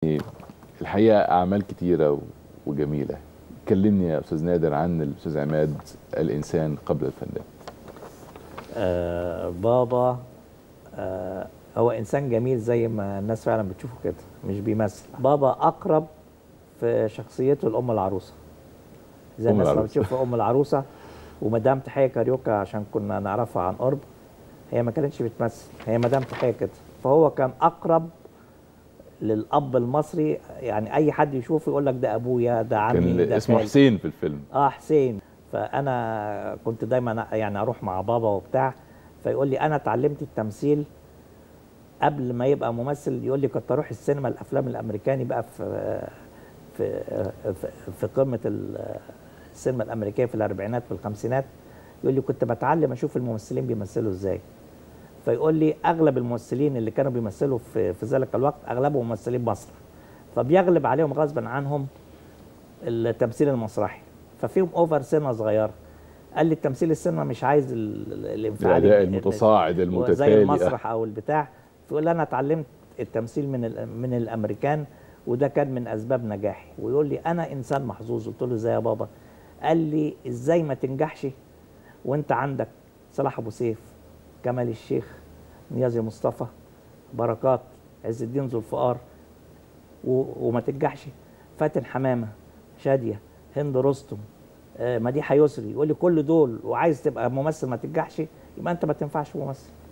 الحقيقه اعمال كتيره وجميله كلمني يا استاذ نادر عن الاستاذ عماد الانسان قبل الفنان آه بابا آه هو انسان جميل زي ما الناس فعلا بتشوفه كده مش بيمثل بابا اقرب في شخصيته الام العروسه زي أم الناس ما العروسة. بتشوف ام العروسه ومدام تحيه كاريوكا عشان كنا نعرفها عن قرب هي ما كانتش بتمثل هي مدام تحيه كده فهو كان اقرب للاب المصري يعني اي حد يشوفه يقول لك ده ابويا ده عمي كان ده اسمه خالي. حسين في الفيلم اه حسين فانا كنت دايما يعني اروح مع بابا وبتاع فيقول لي انا اتعلمت التمثيل قبل ما يبقى ممثل يقول لي كنت اروح السينما الافلام الامريكاني بقى في في في, في قمه ال- السينما الامريكيه في الاربعينات والخمسينات يقول لي كنت بتعلم اشوف الممثلين بيمثلوا ازاي فيقول لي اغلب الممثلين اللي كانوا بيمثلوا في في ذلك الوقت اغلبهم ممثلين مسرح فبيغلب عليهم غصبا عنهم التمثيل المسرحي ففيهم اوفر سنه صغيره قال لي التمثيل السينما مش عايز ال- ال- الانفعال الأداء ال- المتصاعد زي المتتالي المسرح او البتاع فيقول لي انا اتعلمت التمثيل من ال- من الامريكان وده كان من اسباب نجاحي ويقول لي انا انسان محظوظ قلت له ازاي يا بابا قال لي ازاي ما تنجحش وانت عندك صلاح ابو سيف كمال الشيخ نيازي مصطفى بركات عز الدين ذو الفقار و- وما تنجحش فاتن حمامه شاديه هند رستم آه، مديحه يسري يقول لي كل دول وعايز تبقى ممثل ما تنجحش يبقى انت ما تنفعش ممثل